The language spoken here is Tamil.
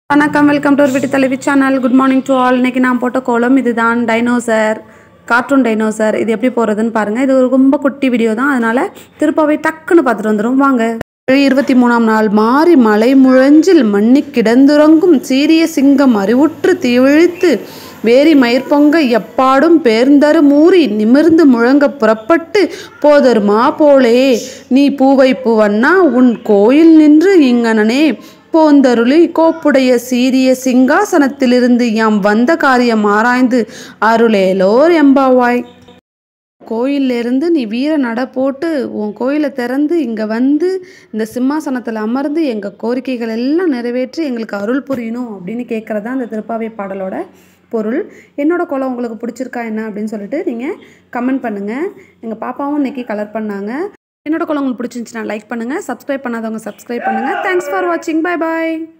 வணக்கம் வெல்கம் டு ஒரு வீட்டு தலைவி channel good morning to all இன்னைக்கு நான் போட்ட கோலம் இதுதான் டைனோசர் கார்ட்டூன் டைனோசர் இது எப்படி போகிறதுன்னு பாருங்கள் இது ஒரு ரொம்ப குட்டி வீடியோ தான் அதனால் திருப்பாவை டக்குன்னு பார்த்துட்டு வந்துடும் வாங்க இருபத்தி மூணாம் நாள் மாறி மலை முழஞ்சில் மண்ணி கிடந்துறங்கும் சீரிய சிங்கம் அறிவுற்று தீவிழித்து வேரி மயிர்பொங்க எப்பாடும் பேர்ந்தரு மூறி நிமிர்ந்து முழங்க புறப்பட்டு போதருமா போலே நீ பூவை பூவண்ணா உன் கோயில் நின்று இங்கனனே போந்தருளி கோப்புடைய சீரிய சிங்காசனத்திலிருந்து யாம் வந்த காரியம் ஆராய்ந்து அருளேலோர் எம்பாவாய் கோயிலிருந்து நீ வீர நட போட்டு உன் கோயிலை திறந்து இங்கே வந்து இந்த சிம்மாசனத்தில் அமர்ந்து எங்கள் கோரிக்கைகள் எல்லாம் நிறைவேற்றி எங்களுக்கு அருள் புரியணும் அப்படின்னு கேட்குறது தான் இந்த திருப்பாவை பாடலோட பொருள் என்னோட கோலம் உங்களுக்கு பிடிச்சிருக்கா என்ன அப்படின்னு சொல்லிட்டு நீங்கள் கமெண்ட் பண்ணுங்கள் எங்கள் பாப்பாவும் இன்னைக்கு கலர் பண்ணாங்க என்னோட கோலம் உங்களுக்கு பிடிச்சிருந்துச்சுன்னா லைக் பண்ணுங்கள் சப்ஸ்கிரைப் பண்ணாதவங்க சப்ஸ்கிரைப் பண்ணுங்கள் தேங்க்ஸ் ஃபார் வாட்சிங் பை பாய்